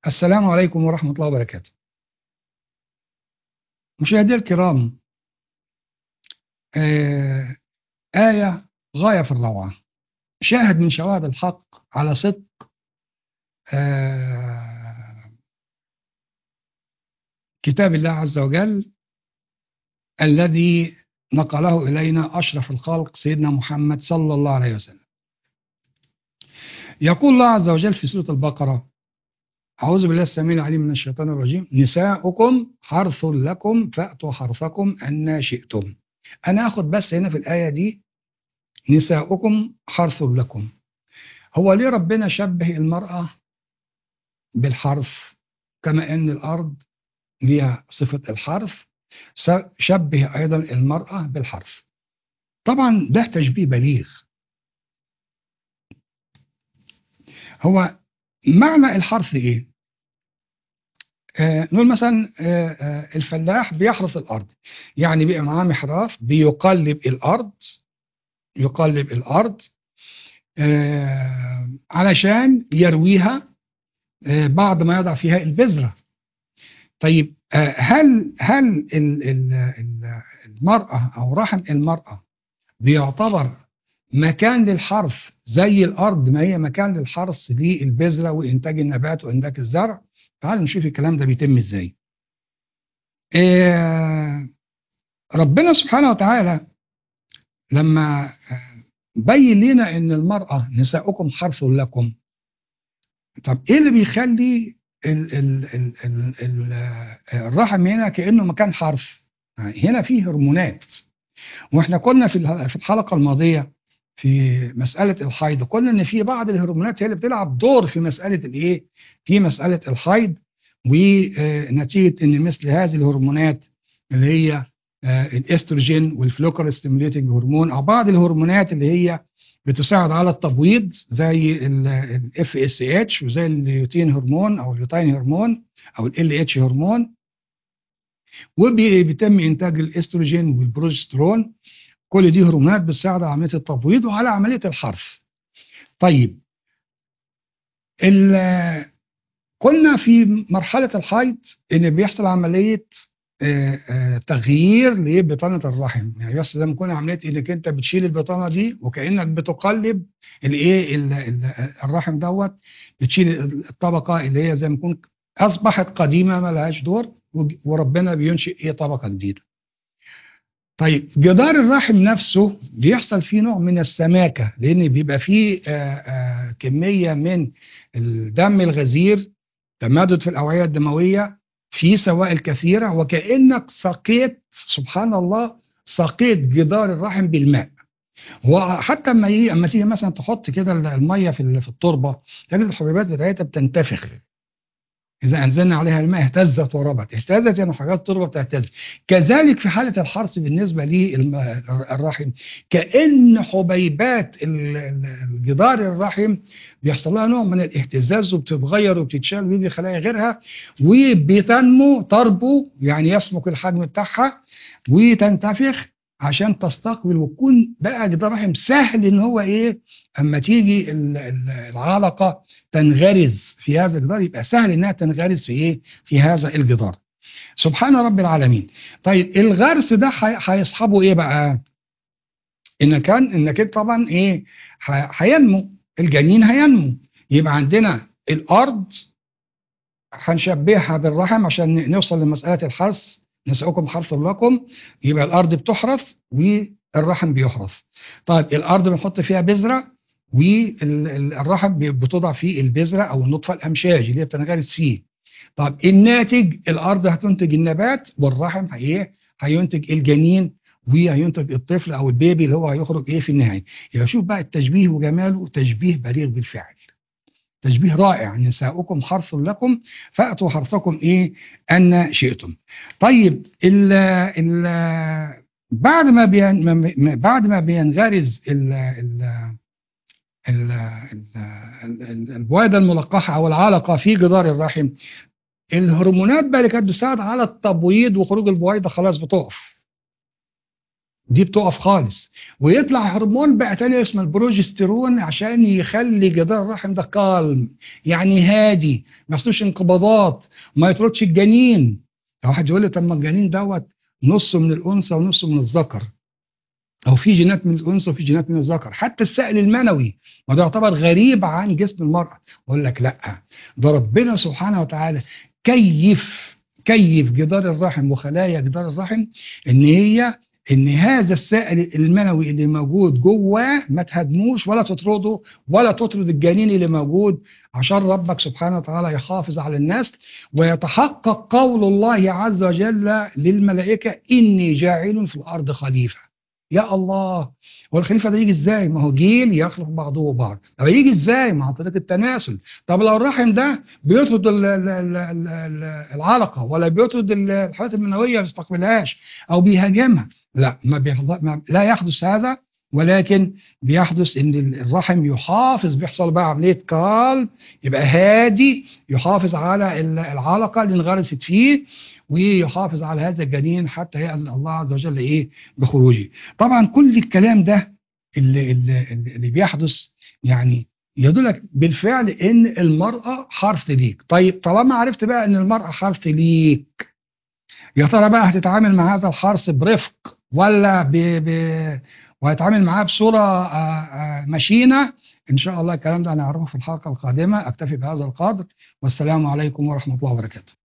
السلام عليكم ورحمة الله وبركاته مشاهدي الكرام آه آية غاية في الروعة شاهد من شواهد الحق على صدق آه كتاب الله عز وجل الذي نقله إلينا أشرف الخلق سيدنا محمد صلى الله عليه وسلم يقول الله عز وجل في سورة البقرة أعوذ بالله السميع العليم من الشيطان الرجيم نساؤكم حرث لكم فأتوا حرثكم أن شئتم أنا أخذ بس هنا في الآية دي نساؤكم حرث لكم هو ليه ربنا شبه المرأة بالحرث كما أن الأرض ليها صفة الحرث شبه أيضا المرأة بالحرث طبعا ده تشبيه بليغ هو معنى الحرث ايه آه نقول مثلا آه آه الفلاح بيحرث الارض يعني بيبقى معاه محراث بيقلب الارض يقلب الارض آه علشان يرويها آه بعد ما يضع فيها البذره طيب آه هل هل المراه او رحم المراه بيعتبر مكان للحرث زي الارض ما هي مكان للحرث للبذره وانتاج النبات وانتاج الزرع تعالوا نشوف الكلام ده بيتم ازاي إيه ربنا سبحانه وتعالى لما بين لنا ان المراه نساؤكم حرث لكم طب ايه اللي بيخلي ال ال ال ال ال الرحم هنا كانه مكان حرث هنا فيه هرمونات واحنا كنا في في الحلقه الماضيه في مسألة الحيض قلنا ان في بعض الهرمونات هي اللي بتلعب دور في مسألة الايه في مسألة الحيض ونتيجة ان مثل هذه الهرمونات اللي هي الاستروجين والفلوكر ستيموليتنج هرمون او بعض الهرمونات اللي هي بتساعد على التبويض زي الاف اس اتش وزي اليوتين هرمون او اليوتين هرمون او ال اتش هرمون وبيتم انتاج الاستروجين والبروجسترون كل دي هرمونات بتساعد على عمليه التبويض وعلى عمليه الحرث. طيب قلنا في مرحله الحيض ان بيحصل عمليه آآ آآ تغيير لبطانه الرحم يعني بس زي ما يكون عمليه انك انت بتشيل البطانه دي وكانك بتقلب الايه الرحم دوت بتشيل الطبقه اللي هي زي ما يكون اصبحت قديمه ما لهاش دور وربنا بينشئ ايه طبقه جديده. طيب جدار الرحم نفسه بيحصل فيه نوع من السماكة لأن بيبقى فيه آآ آآ كمية من الدم الغزير تمدد في الأوعية الدموية في سوائل كثيرة وكأنك سقيت سبحان الله سقيت جدار الرحم بالماء وحتى اما يجي اما تيجي مثلا تحط كده الميه في في التربه تجد الحبيبات بتاعتها بتنتفخ إذا أنزلنا عليها الماء اهتزت وربت اهتزت يعني حاجات التربة بتهتز كذلك في حالة الحرث بالنسبة للرحم كأن حبيبات جدار الرحم بيحصل لها نوع من الاهتزاز وبتتغير وبتتشال ويجي خلايا غيرها وبتنمو تربو يعني يسمك الحجم بتاعها وتنتفخ عشان تستقبل وتكون بقى جدار الرحم سهل ان هو ايه اما تيجي العلقه تنغرز في هذا الجدار يبقى سهل انها تنغرز في ايه في هذا الجدار سبحان رب العالمين طيب الغرس ده هيصحبه ايه بقى ان كان انك طبعا ايه هينمو الجنين هينمو يبقى عندنا الارض هنشبهها بالرحم عشان نوصل لمساله الحرث نسأكم حرث لكم يبقى الارض بتحرث والرحم بيحرث طيب الارض بنحط فيها بذره والرحم بتوضع فيه البذرة أو النطفة الأمشاج اللي هي بتنغرس فيه طب الناتج الأرض هتنتج النبات والرحم هي هينتج الجنين وهينتج الطفل أو البيبي اللي هو هيخرج إيه في النهاية يبقى شوف بقى التشبيه وجماله تشبيه بليغ بالفعل تشبيه رائع نساؤكم حرث لكم فأتوا حرثكم إيه أن شئتم طيب ال ال بعد ما بين بعد ما بينغرز ال ال البويضة الملقحة أو العلقة في جدار الرحم الهرمونات بقى اللي كانت بتساعد على التبويض وخروج البويضة خلاص بتقف دي بتقف خالص ويطلع هرمون بقى تاني اسمه البروجستيرون عشان يخلي جدار الرحم ده كالم يعني هادي ما يحصلوش انقباضات ما يطردش الجنين واحد يقول لي طب ما الجنين دوت نصه من الانثى ونصه من الذكر او في جينات من الانثى وفي جينات من الذكر حتى السائل المنوي ما ده يعتبر غريب عن جسم المراه اقول لك لا ده ربنا سبحانه وتعالى كيف كيف جدار الرحم وخلايا جدار الرحم ان هي ان هذا السائل المنوي اللي موجود جواه ما تهاجموش ولا تطرده ولا تطرد الجنين اللي موجود عشان ربك سبحانه وتعالى يحافظ على الناس ويتحقق قول الله عز وجل للملائكه اني جاعل في الارض خليفه يا الله هو الخليفه ده يجي ازاي؟ ما هو جيل يخلق بعضه بعض، طب يجي ازاي؟ مع طريقه التناسل، طب لو الرحم ده بيطرد ال- ال- ال- ال- ال- العلقه ولا بيطرد ال- الحيوانات المنويه ما بيستقبلهاش او بيهاجمها، لا ما بيحض- ما- لا يحدث هذا ولكن بيحدث ان الرحم يحافظ بيحصل بقى عمليه كالم يبقى هادي يحافظ على ال- العلقه اللي انغرست فيه ويحافظ على هذا الجنين حتى يأذن الله عز وجل ايه بخروجه. طبعا كل الكلام ده اللي, اللي, اللي بيحدث يعني يدلك بالفعل ان المرأة حرث ليك طيب طالما عرفت بقى ان المرأة حرث ليك يا ترى بقى هتتعامل مع هذا الحرث برفق ولا ب... ب... وهتعامل معاه بصورة آه، آه، مشينة ان شاء الله الكلام ده هنعرفه في الحلقة القادمة اكتفي بهذا القدر والسلام عليكم ورحمة الله وبركاته